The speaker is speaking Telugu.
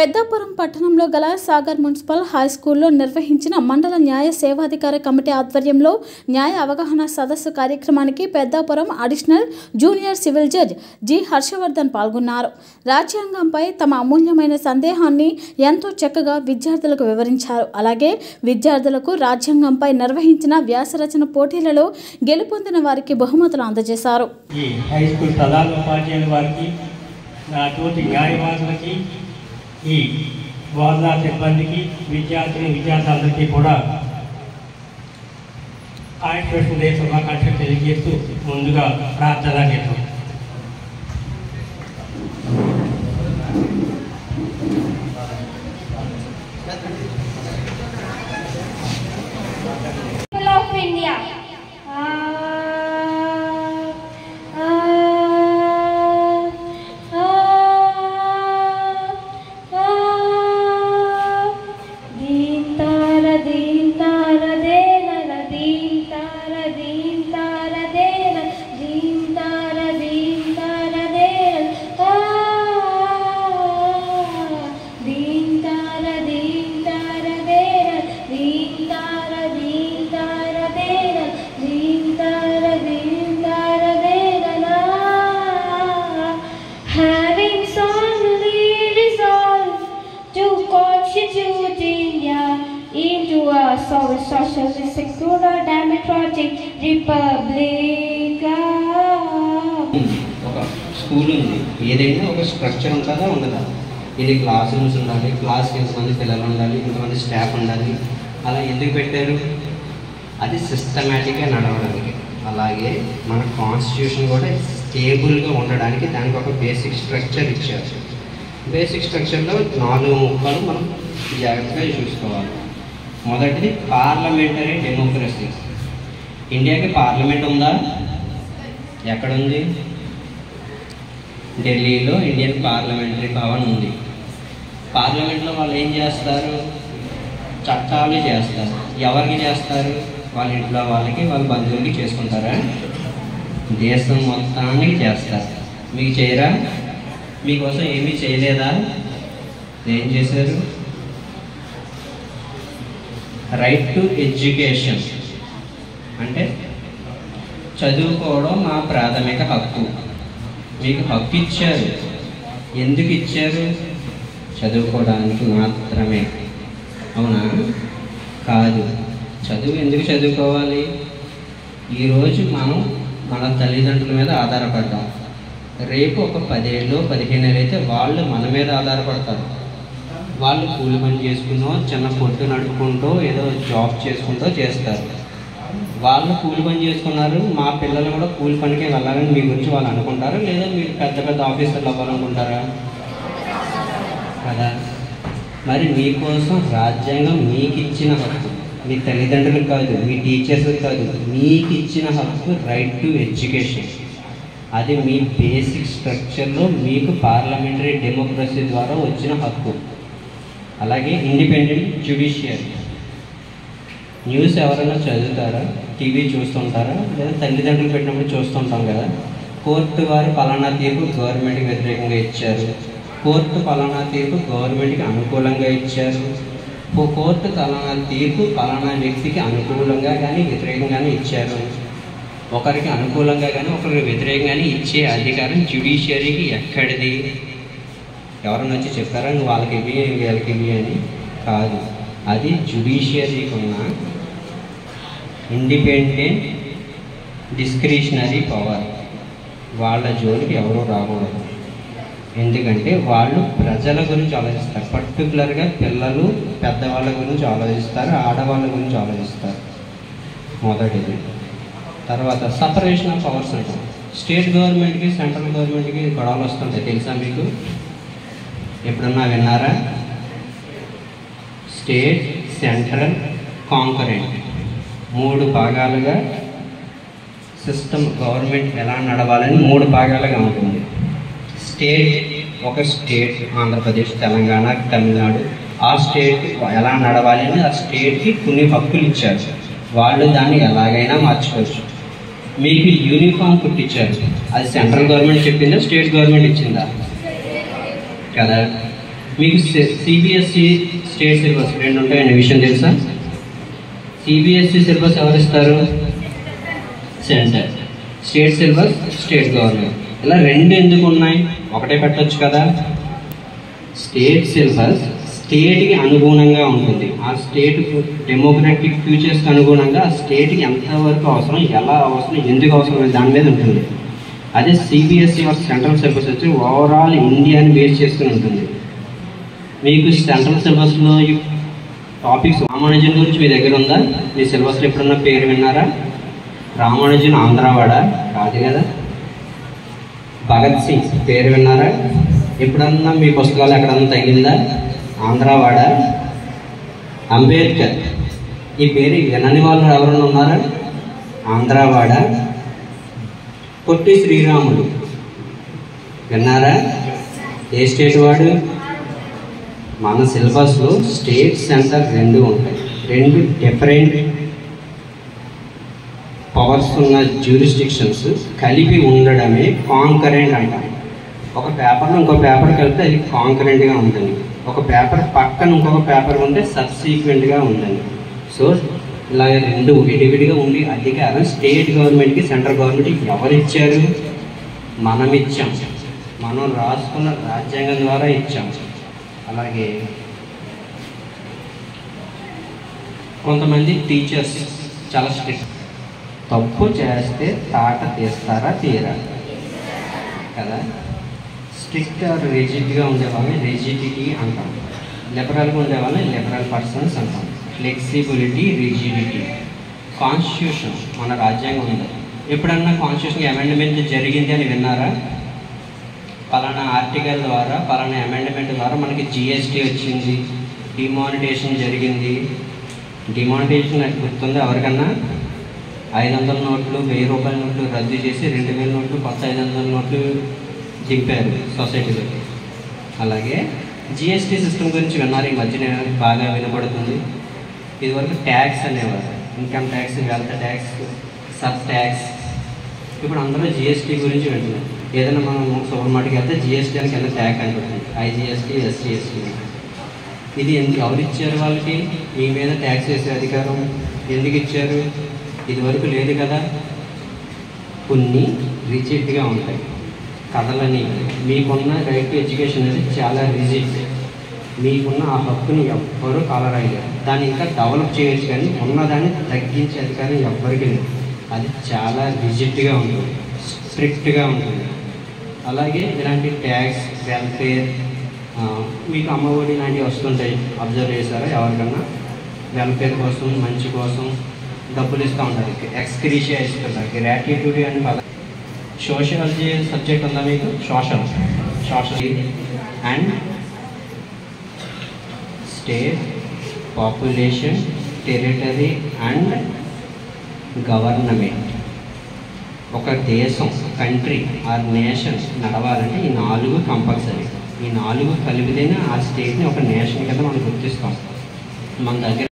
పెద్దాపురం పట్టణంలో గల సాగర్ మున్సిపల్ హై స్కూల్లో నిర్వహించిన మండల న్యాయ సేవాధికార కమిటీ ఆధ్వర్యంలో న్యాయ అవగాహన సదస్సు కార్యక్రమానికి Peddapuram additional junior civil judge G Harshavardhan పాల్గొన్నారు రాజ్యాంగంపై తమ అమూల్యమైన సందేహాన్ని ఎంతో చక్కగా విద్యార్థులకు వివరించారు అలాగే విద్యార్థులకు రాజ్యాంగంపై నిర్వహించిన వ్యాసరచన పోటీలలో గెలుపొందిన వారికి బహుమతులు అందజేశారు ఈ హై స్కూల్ ప్రధాన ఉపాధ్యాయుల వారికి నా తోటి న్యాయవాదులకి ఈ బోధనా సిబ్బందికి విద్యార్థిని విద్యార్థులందరికీ కూడా ఆయుష్వేషన్ డే శుభాకాంక్షలు తెలియజేస్తూ ముందుగా ప్రార్థన చేస్తాం people of India. Ah, ah, ah, ah. Deen tara deen tara dena na deen tara deen tara dena deen tara deen tara dena ah deen tara deen tara dena deen tara deen tara dena deen tara deen tara dena na having solemnly resolved to constitute India into a sovereign socialist secular democratic republic. ఒక స్కూల్ ఉంది ఏదైనా ఒక స్ట్రక్చర్ ఉంటుందా ఉండదా ఇది క్లాస్ రూమ్స్ ఉండాలి క్లాస్కి ఎంతమంది పిల్లలు ఉండాలి ఇంతమంది స్టాఫ్ ఉండాలి అలా ఎందుకు పెట్టారు అది సిస్టమేటిక్గా నడవడానికి అలాగే మన కాన్స్టిట్యూషన్ కూడా స్టేబుల్గా ఉండడానికి దానికి ఒక బేసిక్ స్ట్రక్చర్ ఇచ్చారు బేసిక్ స్ట్రక్చర్లో నాలుగు ముక్కలు మనం జాగ్రత్తగా చూసుకోవాలి మొదటిది పార్లమెంటరీ డెమోక్రసీ ఇండియాకి పార్లమెంట్ ఉందా ఎక్కడుంది ఢిల్లీలో ఇండియన్ పార్లమెంటరీ భవన్ ఉంది పార్లమెంట్లో వాళ్ళు ఏం చేస్తారు చట్టాలు చేస్తారు ఎవరికి చేస్తారు వాళ్ళ ఇంట్లో వాళ్ళకి వాళ్ళ బంధువులకి చేసుకుంటారా దేశం మొత్తానికి చేస్తారు మీకు చేయరా మీకోసం ఏమీ చేయలేదా ఏం చేశారు రైట్ టు ఎడ్యుకేషన్ అంటే చదువుకోవడం మా ప్రాథమిక హక్కు మీకు హక్కు ఇచ్చారు ఎందుకు ఇచ్చారు చదువుకోవడానికి మాత్రమే అవునా కాదు చదువు ఎందుకు చదువుకోవాలి ఈరోజు మనం మన తల్లిదండ్రుల మీద ఆధారపడ్డాం రేపు ఒక పదేళ్ళు పదిహేను ఏళ్ళు అయితే వాళ్ళు మన మీద ఆధారపడతారు వాళ్ళు కూలి పని చేసుకునో చిన్న పొట్టు నడుపుకుంటూ ఏదో జాబ్ చేసుకుంటూ చేస్తారు వాళ్ళు కూలి పని చేసుకున్నారు మా పిల్లలు కూడా కూలి పనికి వెళ్ళాలని మీ గురించి వాళ్ళు అనుకుంటారు లేదా మీరు పెద్ద పెద్ద ఆఫీసర్లు అవ్వాలనుకుంటారా కదా మరి మీకోసం రాజ్యాంగం మీకు ఇచ్చిన హక్కు మీ తల్లిదండ్రులకు కాదు మీ టీచర్స్కి కాదు మీకు ఇచ్చిన హక్కు రైట్ టు ఎడ్యుకేషన్ అది మీ బేసిక్ స్ట్రక్చర్లో మీకు పార్లమెంటరీ డెమోక్రసీ ద్వారా వచ్చిన హక్కు అలాగే ఇండిపెండెంట్ జ్యుడిషియరీ న్యూస్ ఎవరైనా చదువుతారా టీవీ చూస్తుంటారా లేదా తల్లిదండ్రులు పెట్టినప్పుడు చూస్తుంటాం కదా కోర్టు వారు పలానా తీర్పు గవర్నమెంట్కి వ్యతిరేకంగా ఇచ్చారు కోర్టు పలానా తీర్పు గవర్నమెంట్కి అనుకూలంగా ఇచ్చారు ఓ కోర్టు పలానా తీర్పు పలానా వ్యక్తికి అనుకూలంగా కానీ వ్యతిరేకంగానే ఇచ్చారు ఒకరికి అనుకూలంగా కానీ ఒకరికి వ్యతిరేకంగానే ఇచ్చే అధికారం జ్యుడిషియరీకి ఎక్కడిది ఎవరైనా వచ్చి చెప్పారా నువ్వు వాళ్ళకి ఇవి వీళ్ళకి ఇవి అని కాదు అది జ్యుడిషియరీకి ఉన్న ఇండిపెండెంట్ డిస్క్రిషనరీ పవర్ వాళ్ళ జోలికి ఎవరూ రాకూడదు ఎందుకంటే వాళ్ళు ప్రజల గురించి ఆలోచిస్తారు పర్టికులర్గా పిల్లలు పెద్దవాళ్ళ గురించి ఆలోచిస్తారు ఆడవాళ్ళ గురించి ఆలోచిస్తారు మొదటిది తర్వాత సపరేషన్ ఆఫ్ పవర్స్ అంటాం స్టేట్ గవర్నమెంట్కి సెంట్రల్ గవర్నమెంట్కి గొడవలు వస్తుంటాయి తెలుసా మీకు ఎప్పుడన్నా విన్నారా స్టేట్ సెంట్రల్ కాంకరెంట్ మూడు భాగాలుగా సిస్టమ్ గవర్నమెంట్ ఎలా నడవాలని మూడు భాగాలుగా ఉంటుంది స్టేట్ ఒక స్టేట్ ఆంధ్రప్రదేశ్ తెలంగాణ తమిళనాడు ఆ స్టేట్ ఎలా నడవాలి అని ఆ స్టేట్కి కొన్ని హక్కులు ఇచ్చారు వాళ్ళు దాన్ని ఎలాగైనా మార్చుకోవచ్చు మీకు యూనిఫామ్ కుట్టించారు అది సెంట్రల్ గవర్నమెంట్ చెప్పిందా స్టేట్ గవర్నమెంట్ ఇచ్చిందా కదా మీకు సిబిఎస్ఈ స్టేట్ సిలబస్ రెండు ఉంటాయనే విషయం తెలుసా సిబిఎస్ఈ సిలబస్ ఎవరు ఇస్తారు centre state syllabus state government ఇలా రెండు ఎందుకు ఉన్నాయి ఒకటే పెట్టొచ్చు కదా స్టేట్ సిలబస్ స్టేట్కి అనుగుణంగా ఉంటుంది ఆ స్టేట్ డెమోక్రటిక్ ఫ్యూచర్స్కి అనుగుణంగా ఆ స్టేట్కి ఎంతవరకు అవసరం ఎలా అవసరం ఎందుకు అవసరం అనే దాని మీద ఉంటుంది అదే సిబిఎస్ఈ ఆర్ సెంట్రల్ సిలబస్ వచ్చి ఓవరాల్ ఇండియాని బేస్ చేసుకుని ఉంటుంది మీకు సెంట్రల్ సిలబస్లో ఈ టాపిక్స్ రామానుజన్ గురించి మీ దగ్గర ఉందా మీ సిలబస్లో ఎప్పుడన్నా పేరు విన్నారా రామానుజన్ ఆంధ్రావాడ కాదు కదా భగత్ సింగ్ పేరు విన్నారా ఎప్పుడన్నా మీ పుస్తకాలు ఎక్కడన్నా తగిలిందా ఆంధ్రావాడ అంబేద్కర్ ఈ పేరు వినని వాళ్ళు ఎవరైనా ఉన్నారా ఆంధ్రావాడ పొట్టి శ్రీరాములు విన్నారా ఏ స్టేట్ వాడు మన సిలబస్లో స్టేట్ సెంటర్ రెండు ఉంటాయి రెండు డిఫరెంట్ పవర్స్ ఉన్న జ్యూరిస్డిక్షన్స్ కలిపి ఉండడమే కాంకరెంట్ అంటాం ఒక పేపర్లో ఇంకో పేపర్ కలిపితే అది కాంకరెంట్గా ఉంటుంది ఒక పేపర్ పక్కన ఇంకొక పేపర్ ఉంటే సబ్సీక్వెంట్గా ఉంటుంది సో ఇలా రెండు విడివిడిగా ఉండి అధికారం స్టేట్ గవర్నమెంట్కి సెంట్రల్ గవర్నమెంట్కి ఎవరు ఇచ్చారు మనం ఇచ్చాం మనం రాసుకున్న రాజ్యాంగం ద్వారా ఇచ్చాం అలాగే కొంతమంది టీచర్స్ చాలా స్ట్రిక్ట్ తప్పు చేస్తే తాట తీస్తారా తీరా కదా స్ట్రిక్ట్ ఆర్ రిజిడ్గా ఉండే వాళ్ళని రిజిడిటీ అంటాం లిబరల్గా ఉండే వాళ్ళని లిబరల్ పర్సన్స్ అంటాం ఫ్లెక్సిబిలిటీ రిజిడిటీ కాన్స్టిట్యూషన్ మన రాజ్యాంగం ఉంది ఎప్పుడన్నా కాన్స్టిట్యూషన్ అమెండ్మెంట్ జరిగింది అని విన్నారా పలానా ఆర్టికల్ ద్వారా పలానా అమెండ్మెంట్ ద్వారా మనకి జిఎస్టీ వచ్చింది డిమానిటేషన్ జరిగింది డిమానిటేషన్ నాకు గుర్తుంది ఎవరికన్నా ఐదు వందల నోట్లు వెయ్యి రూపాయల నోట్లు రద్దు చేసి రెండు వేల నోట్లు కొత్త ఐదు వందల నోట్లు దింపారు సొసైటీలోకి అలాగే జిఎస్టీ సిస్టమ్ గురించి విన్నారు ఈ మధ్యన బాగా వినపడుతుంది ఇదివరకు ట్యాక్స్ అనేవారు income tax wealth tax sub tax ఇప్పుడు అందరూ జిఎస్టీ గురించి వింటున్నారు ఏదైనా మనం సూపర్ మార్కెట్కి వెళ్తే జిఎస్టీ అని కింద ట్యాగ్ కనిపిస్తుంది ఐజిఎస్టీ ఎస్జిఎస్టీ ఇది ఎందుకు ఎవరు ఇచ్చారు వాళ్ళకి మీ మీద ట్యాక్స్ వేసే అధికారం ఎందుకు ఇచ్చారు ఇదివరకు లేదు కదా కొన్ని రిజిడ్గా ఉంటాయి కథలని మీకున్న రైట్ టు ఎడ్యుకేషన్ అనేది చాలా రిజిడ్ మీకున్న ఆ హక్కుని ఎవ్వరూ కాలరాయలేరు దాన్ని ఇంకా డెవలప్ చేయొచ్చు కానీ ఉన్నదాన్ని తగ్గించే అధికారం ఎవ్వరికి లేదు అది చాలా రిజిడ్గా ఉంటుంది స్ట్రిక్ట్గా ఉంటుంది అలాగే ఇలాంటి ట్యాక్స్ వెల్ఫేర్ మీకు అమ్మఒడి లాంటివి వస్తుంటాయి అబ్జర్వ్ చేశారా ఎవరికన్నా వెల్ఫేర్ కోసం మంచి కోసం డబ్బులు ఇస్తూ ఉంటారు ఎక్స్క్రీషియా ఇస్తున్నారు గ్రాట్యుటీ అని పద సోషియాలజీ సబ్జెక్ట్ ఉందా మీకు social social and state population territory and government ఒక దేశం కంట్రీ ఆర్ నేషన్ నడవాలంటే ఈ నాలుగు కంపల్సరీ ఈ నాలుగు కలిపితేనే ఆ స్టేట్ని ఒక నేషన్ కింద మనం గుర్తిస్తాం మన దగ్గర